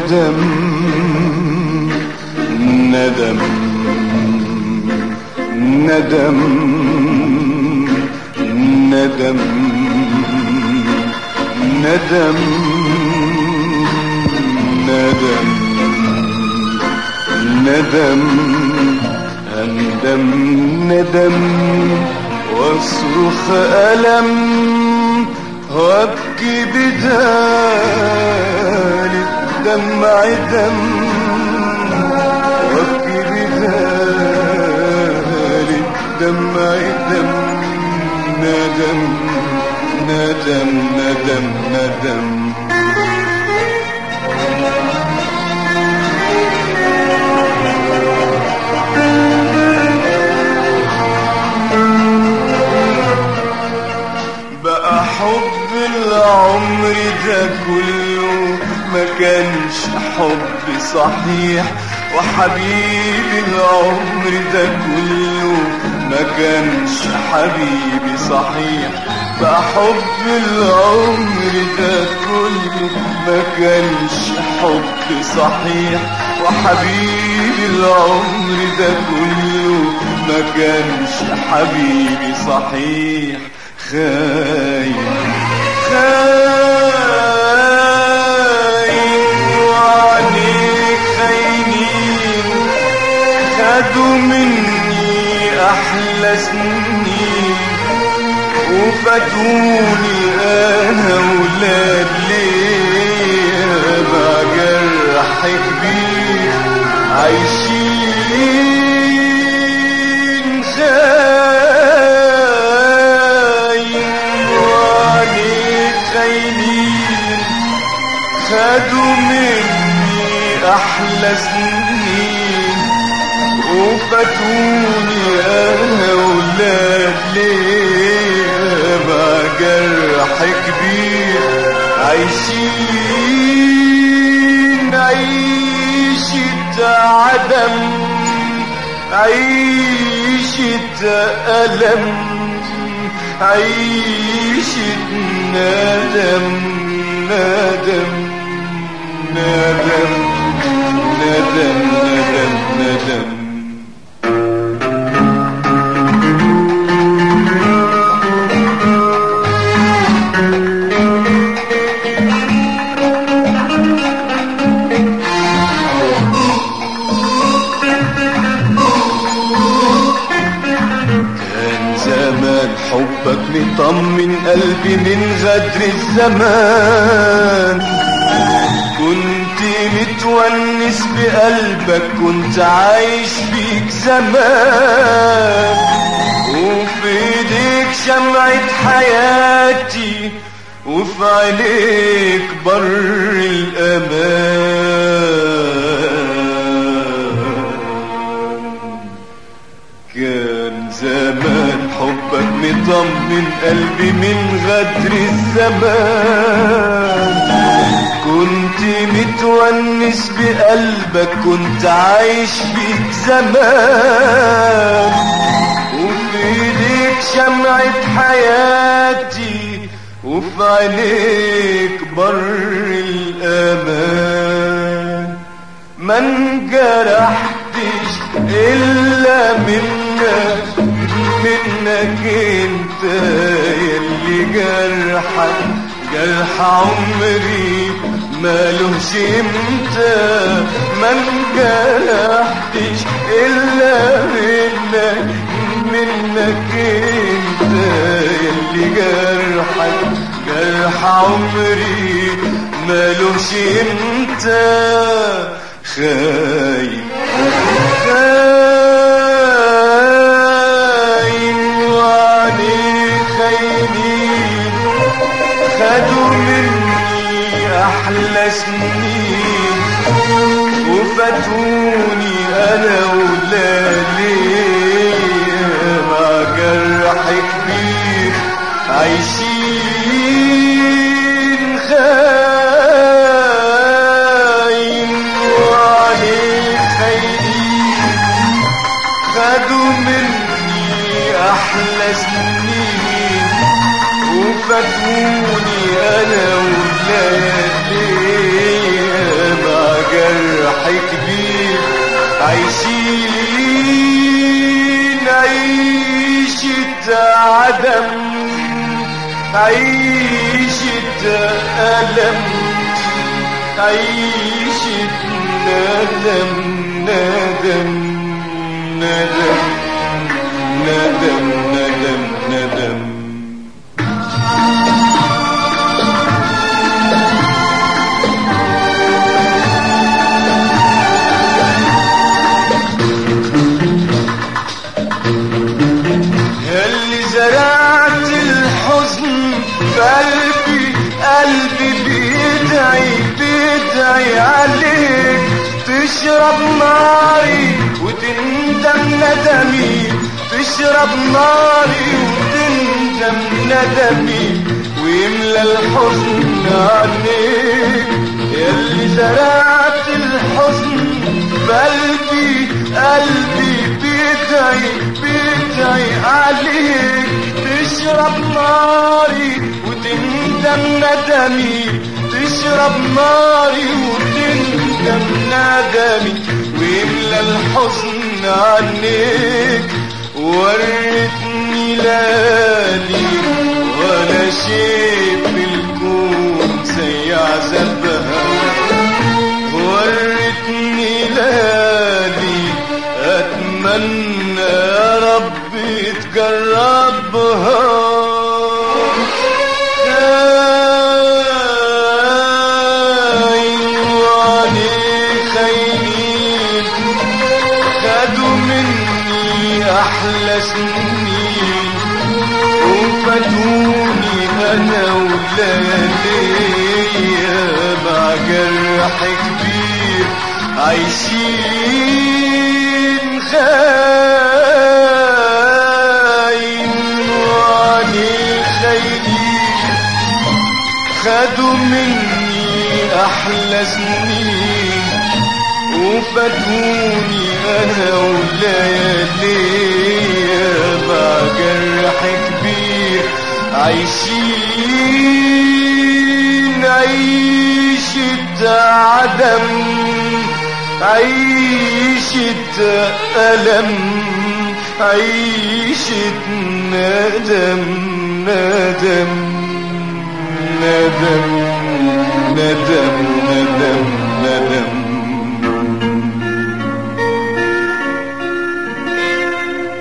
ندم ندم ندم ندم ندم ندم ندم أندم ندم واصرخ ألم وابكي بدال دمع دم وابكي بدال دمع دم ندم ندم ندم ندم بقى حب العمر ده كله ما كانش حب صحيح وحبيب العمر ده كله ما كانش حبيبي صحيح بقى حب العمر ده كله ما كانش حب صحيح وحبيب العمر ده كله ما كانش حبيبي صحيح خاين خاين وعليك خاينين خدوا مني أحلى سنين وفاتوني أنا ولاد ليه مع جرح كبير عايشين خاين وعليك خاينين خدوا مني أحلى سنين وفاتوني أنا ولاد ليه مع جرح كبير عايشين عيشة عدم عيشة ألم عيشة ندم ندم ندم ندم ندم ندم كان زمان حبك مطمن قلبي من غدر الزمان كنت متونس بقلبك كنت عايش فيك زمان وفي ايديك شمعة حياتي وفي عينيك بر الأمان كان زمان حبك مطمن قلبي من غدر الزمان كنت متونس بقلبك كنت عايش فيك زمان وفي ايديك شمعة حياتي وفي عينيك بر الأمان ما انجرحتش إلا منك منك انت يلي جرحك جرح عمري مالوش امتى ما انجرحتش إلا منك منك انت يلي جرحك جرح عمري مالوش امتى خاين خاين وعليك خاينين خدوا مني احلى سنين وفاتوني انا ولادي مع جرح كبير عايشين خاين وعليك خاينين خدوا مني احلى سنين وفاتوني انا وليالي مع جرح كبير عايشين عيشة عدم عيشة ألم عيشة ندم ندم ندم ندم ندم ندم اللي زرعت الحزن في قلبي قلبي بيدعي بيدعي عليك تشرب ناري وتندم ندمي تشرب ناري وتندم ندمي ويملى الحزن عليك يلي زرعت الحزن بقلبي قلبي بيدعي بيدعي عليك تشرب ناري وتندم ندمي تشرب ناري وتندم ندمي ويملى الحزن عنيك وريتني لالي ولا شيء في الكون زي عذابها ورتني لالي اتمنى يا رب تجربها خاين وعليه خاينين خدوا مني احلى سنين وفاتوني انا وليالي مع جرح كبير عايشين خاين وعليه خاينين خدوا مني احلى سنين وفاتوني انا وليالي مع جرح كبير عايشين عيشة عدم عيشة ألم عيشة ندم ندم ندم ندم ندم ندم